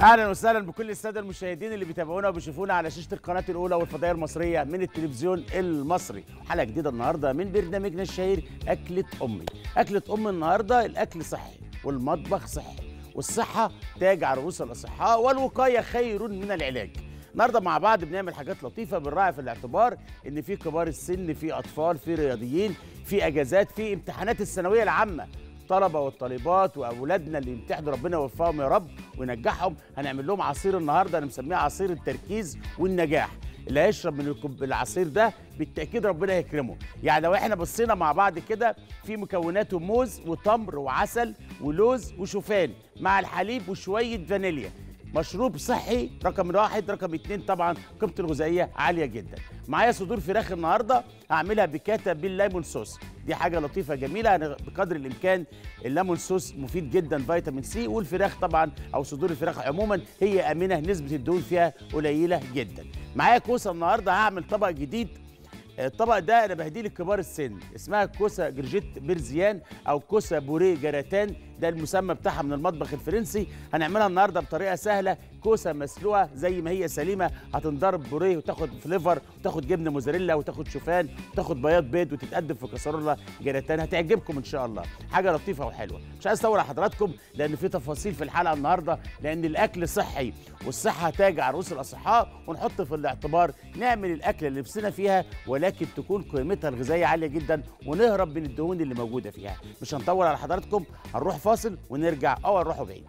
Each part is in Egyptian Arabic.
اهلا وسهلا بكل الساده المشاهدين اللي بيتابعونا وبيشوفونا على شاشه القناه الاولى والفضائيه المصريه من التلفزيون المصري حلقه جديده النهارده من برنامجنا الشهير اكله امي اكله ام النهارده الاكل صحي والمطبخ صحي والصحه تاج على رؤوس الاصحاء والوقايه خير من العلاج النهارده مع بعض بنعمل حاجات لطيفه بنراعي في الاعتبار ان في كبار السن في اطفال في رياضيين في اجازات في امتحانات الثانويه العامه الطلبه والطالبات واولادنا اللي يمتحنوا ربنا يوفقهم يا رب وينجحهم هنعمل لهم عصير النهارده انا مسميه عصير التركيز والنجاح اللي هيشرب من الكوب- العصير ده بالتاكيد ربنا يكرمه يعني لو احنا بصينا مع بعض كده في مكوناته موز وتمر وعسل ولوز وشوفان مع الحليب وشويه فانيليا مشروب صحي رقم واحد رقم اتنين طبعا قيمته الغذائيه عاليه جدا معايا صدور فراخ النهارده هعملها بكاتا بالليمون صوص دي حاجه لطيفه جميله أنا بقدر الامكان الليمون صوص مفيد جدا فيتامين سي والفراخ طبعا او صدور الفراخ عموما هي امنه نسبه الدهون فيها قليله جدا معايا كوسه النهارده هعمل طبق جديد الطبق ده انا بهديه لكبار السن اسمها كوسه جرجيت بيرزيان او كوسه بوريه جراتان ده المسمى بتاعها من المطبخ الفرنسي هنعملها النهارده بطريقه سهله كوسه مسلوقه زي ما هي سليمه هتنضرب بوريه وتاخد فليفر وتاخد جبنه موزاريلا وتاخد شوفان وتاخد بياض بيض وتتقدم في كسرونه جراتان هتعجبكم ان شاء الله حاجه لطيفه وحلوه مش عايز اطول على حضراتكم لان في تفاصيل في الحلقه النهارده لان الاكل صحي والصحه تاج على رؤوس الاصحاء ونحط في الاعتبار نعمل الاكله اللي نفسنا فيها ولكن تكون قيمتها الغذائيه عاليه جدا ونهرب من الدهون اللي موجوده فيها مش هنطول على حضراتكم هنروح فاصل ونرجع او هنروحوا بعيد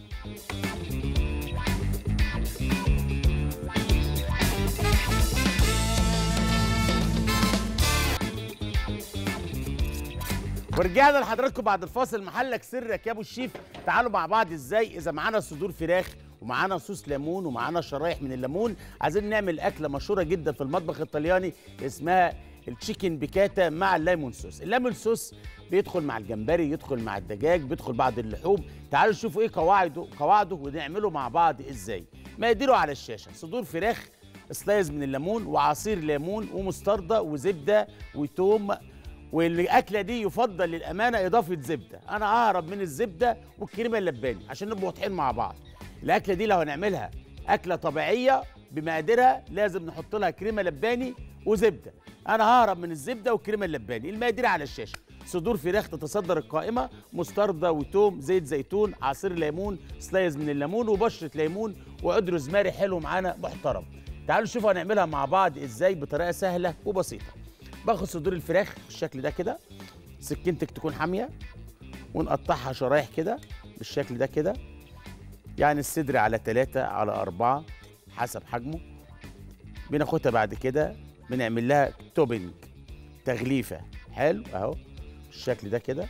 ورجعنا لحضراتكم بعد الفاصل محلك سرك يا ابو الشيف تعالوا مع بعض ازاي اذا معانا صدور فراخ ومعانا صوص ليمون ومعانا شرايح من الليمون عايزين نعمل اكله مشهوره جدا في المطبخ الطلياني اسمها التشيكن بيكاتا مع الليمون صوص الليمون صوص بيدخل مع الجمبري يدخل مع الدجاج بيدخل بعض اللحوم تعالوا نشوفوا ايه قواعده قواعده ونعمله مع بعض ازاي مقاديره على الشاشه صدور فراخ سلايز من الليمون وعصير ليمون ومستردة وزبده وتوم والاكله دي يفضل للامانه اضافه زبده انا اهرب من الزبده والكريمه اللباني عشان نبقى واضحين مع بعض الاكله دي لو هنعملها اكله طبيعيه بمقاديرها لازم نحط لها كريمه لباني وزبده انا ههرب من الزبده والكريمه اللباني المقادير على الشاشه صدور فراخ تتصدر القائمه مستردة وتوم زيت زيتون عصير ليمون سلايز من الليمون وبشره ليمون وعود روزماري حلو معانا محترم تعالوا نشوف هنعملها مع بعض ازاي بطريقه سهله وبسيطه باخد صدور الفراخ بالشكل ده كده سكينتك تكون حاميه ونقطعها شرايح كده بالشكل ده كده يعني الصدر على ثلاثة على أربعة حسب حجمه بناخدها بعد كده بنعمل لها توبنج تغليفة حلو أهو بالشكل ده كده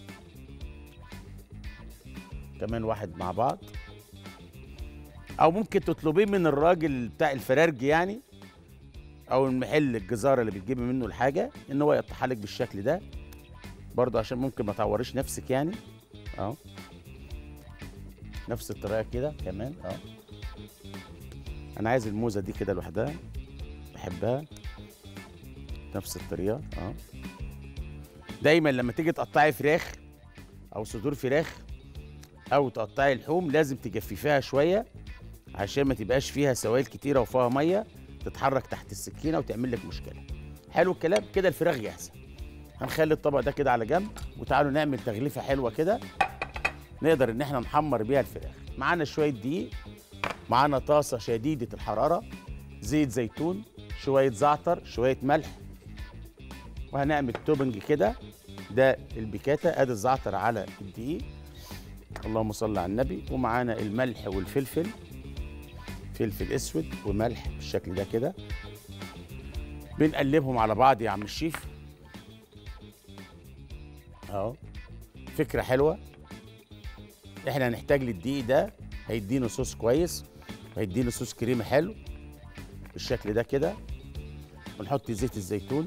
كمان واحد مع بعض أو ممكن تطلبيه من الراجل بتاع الفرارج يعني او المحل الجزاره اللي بتجيبي منه الحاجه ان هو يقطعها لك بالشكل ده برضه عشان ممكن ما تعوريش نفسك يعني اهو نفس الطريقه كده كمان اهو انا عايز الموزه دي كده لوحدها بحبها نفس الطريقه اهو دايما لما تيجي تقطعي فراخ او صدور فراخ او تقطعي لحوم لازم تجففيها شويه عشان ما تبقاش فيها سوائل كتيره وفيها ميه تتحرك تحت السكينه وتعمل لك مشكله حلو الكلام كده الفراخ جاهزه هنخلي الطبق ده كده على جنب وتعالوا نعمل تغليفه حلوه كده نقدر ان احنا نحمر بيها الفراخ معانا شويه دقيق معانا طاسه شديده الحراره زيت زيتون شويه زعتر شويه ملح وهنعمل توبنج كده ده البيكاتا ادي الزعتر على الدقيق اللهم صل على النبي ومعانا الملح والفلفل فلفل اسود وملح بالشكل ده كده بنقلبهم على بعض يا عم الشيف اهو فكره حلوه احنا هنحتاج للدقيق ده هيدينا صوص كويس وهيدينا صوص كريمه حلو بالشكل ده كده ونحط زيت الزيتون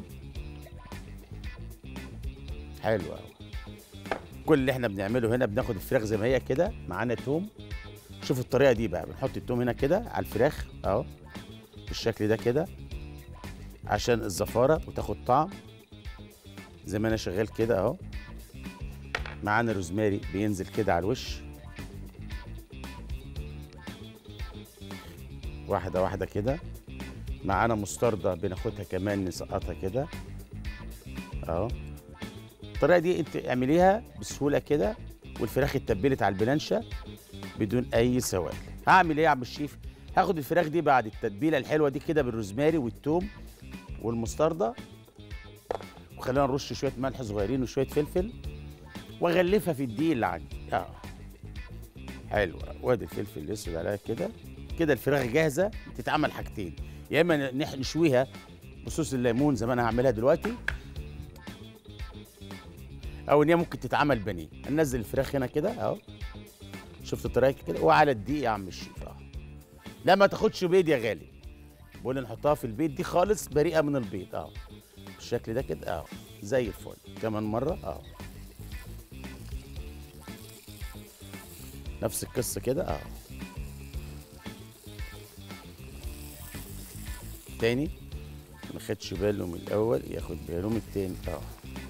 حلو قوي كل اللي احنا بنعمله هنا بناخد الفراخ زي ما هي كده معانا توم شوفوا الطريقه دي بقى بنحط التوم هنا كده على الفراخ اهو بالشكل ده كده عشان الزفاره وتاخد طعم زي ما انا شغال كده اهو معانا روزماري بينزل كده على الوش واحده واحده كده معانا مستردة بناخدها كمان نسقطها كده اهو الطريقه دي انت اعمليها بسهوله كده والفراخ اتبلت على البلانشه بدون اي سوائل هعمل ايه يا عم الشيف هاخد الفراخ دي بعد التتبيله الحلوه دي كده بالروزماري والثوم والمستردة وخلينا نرش شويه ملح صغيرين وشويه فلفل واغلفها في الدقيق اللي عندي اه حلوه وادي الفلفل الاسود عليها كده كده الفراخ جاهزه تتعمل حاجتين يا اما نح- نشويها بصوص الليمون زي ما انا هعملها دلوقتي او ان هي ممكن تتعمل بانيه ننزل الفراخ هنا كده اهو شفت الطريقه كده وعلى الدقيق يا عم الشيف اهو لا ما تاخدش بيض يا غالي بقول نحطها في البيض دي خالص بريئه من البيض اهو بالشكل ده كده اهو زي الفل كمان مره اهو نفس القصه كده اهو تاني ما خدش باله من الاول ياخد باله من التاني اه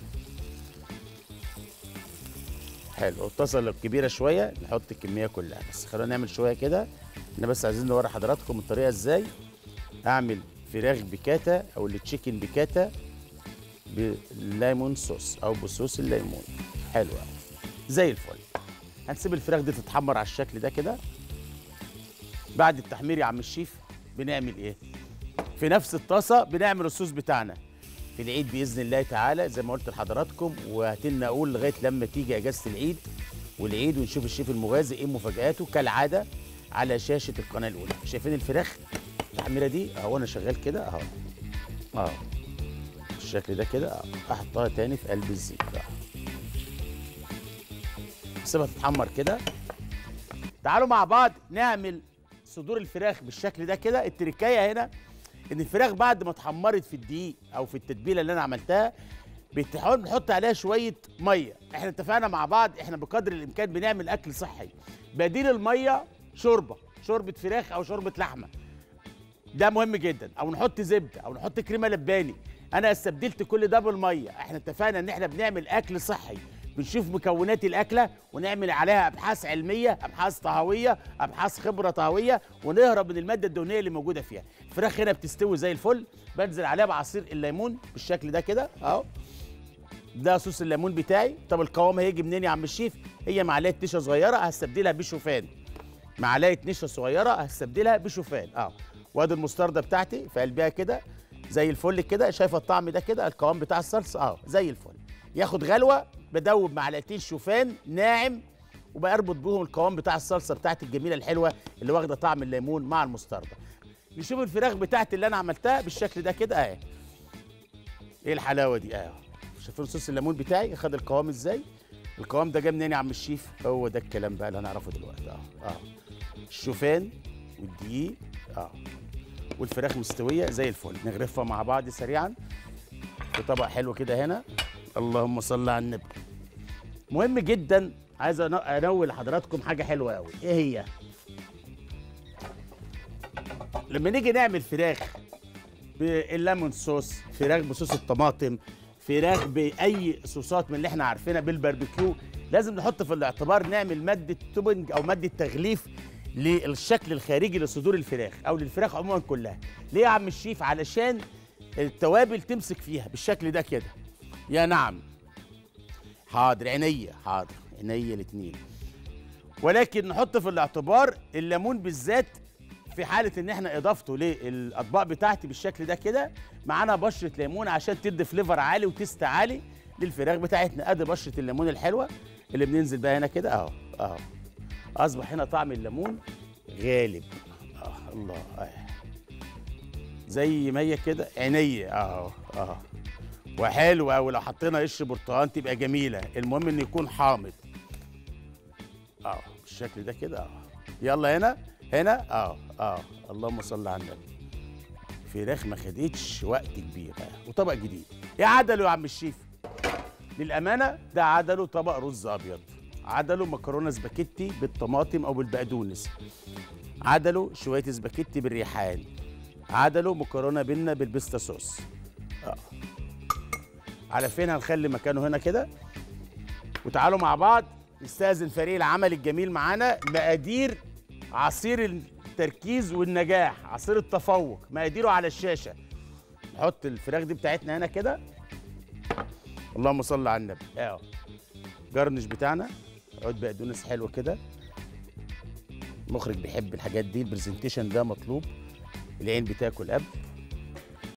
حلو الطاسه لو كبيره شويه نحط الكميه كلها بس خلينا نعمل شويه كده احنا بس عايزين نوري حضراتكم الطريقه ازاي اعمل فراخ بيكاتا او التشيكن بيكاتا بالليمون صوص او بصوص الليمون حلو أوي. زي الفل هنسيب الفراخ دي تتحمر على الشكل ده كده بعد التحمير يا عم الشيف بنعمل ايه في نفس الطاسه بنعمل الصوص بتاعنا في العيد باذن الله تعالى زي ما قلت لحضراتكم وهتلنا اقول لغايه لما تيجي اجازه العيد والعيد ونشوف الشيف المغازي ايه مفاجاته كالعاده على شاشه القناه الاولى شايفين الفراخ التحميره دي اهو انا شغال كده اهو اهو بالشكل ده كده اهو احطها تاني في قلب الزيت اهو سيبها تتحمر كده تعالوا مع بعض نعمل صدور الفراخ بالشكل ده كده التركايه هنا ان الفراخ بعد ما اتحمرت في الدقيق او في التتبيله اللي انا عملتها بتحاول نحط عليها شويه ميه احنا اتفقنا مع بعض احنا بقدر الامكان بنعمل اكل صحي بديل الميه شوربه شوربه فراخ او شوربه لحمه ده مهم جدا او نحط زبده او نحط كريمه لباني انا استبدلت كل ده بالميه احنا اتفقنا ان احنا بنعمل اكل صحي بنشوف مكونات الاكله ونعمل عليها ابحاث علميه ابحاث طهويه ابحاث خبره طهويه ونهرب من الماده الدهنيه اللي موجوده فيها الفراخ هنا بتستوي زي الفل بنزل عليها بعصير الليمون بالشكل ده كده اهو ده صوص الليمون بتاعي طب القوام هيجي منين يا عم الشيف هي معلقه نشا صغيره هستبدلها بشوفان معلقه نشا صغيره هستبدلها بشوفان اه وادي المستردة بتاعتي في قلبها كده زي الفل كده شايفه الطعم ده كده القوام بتاع الصلصه اه زي الفل ياخد غلوه بدوب معلقتين شوفان ناعم وبربط بيهم القوام بتاع الصلصه بتاعتي الجميله الحلوه اللي واخده طعم الليمون مع المستردة نشوف الفراخ بتاعتي اللي انا عملتها بالشكل ده كده اهي ايه الحلاوه دي اهي شايفين صوص الليمون بتاعي خد القوام ازاي القوام ده جه منين يا عم الشيف هو ده الكلام بقى اللي هنعرفه دلوقتي اه اه الشوفان والدقيق اه والفراخ مستويه زي الفل نغرفها مع بعض سريعا في طبق حلو كده هنا اللهم صل على النبي مهم جدا عايز أنو- انوه لحضراتكم حاجه حلوه قوي ايه هي لما نيجي نعمل فراخ بالليمون صوص فراخ بصوص الطماطم فراخ باي صوصات من اللي احنا عارفينها بالباربيكيو لازم نحط في الاعتبار نعمل ماده توبنج او ماده تغليف للشكل الخارجي لصدور الفراخ او للفراخ عموما كلها ليه يا عم الشيف علشان التوابل تمسك فيها بالشكل ده كده يا نعم حاضر عينيا حاضر عينيا الاتنين ولكن نحط في الاعتبار الليمون بالذات في حاله ان احنا اضافته للاطباق بتاعتي بالشكل ده كده معانا بشره ليمون عشان تدي فليفر عالي وتست عالي للفراخ بتاعتنا ادي بشره الليمون الحلوه اللي بننزل بيها هنا كده اهو اهو اصبح هنا طعم الليمون غالب آه الله آه. زي ما هي كده عينيا اهو اهو وحلوه ولو حطينا قشر برتقال تبقى جميله المهم انه يكون حامض اه بالشكل ده كده اه يلا هنا هنا اه اه اللهم صل على النبي فراخ ما خدتش وقت كبير آه. وطبق جديد ايه عدله يا عم الشيف للامانه ده عدله طبق رز ابيض عدله مكرونه سباكيتي بالطماطم او بالبقدونس عدله شويه سباكيتي بالريحان عدله مكرونه بينا بالبيستا صوص اه على فين هنخلي مكانه هنا كده وتعالوا مع بعض نستأذن فريق العمل الجميل معانا مقادير عصير التركيز والنجاح عصير التفوق مقاديره على الشاشه نحط الفراخ دي بتاعتنا هنا كده اللهم صل على النبي اهو جرنش بتاعنا عود بقدونس حلو كده المخرج بيحب الحاجات دي البرزنتيشن ده مطلوب العين بتاكل قبل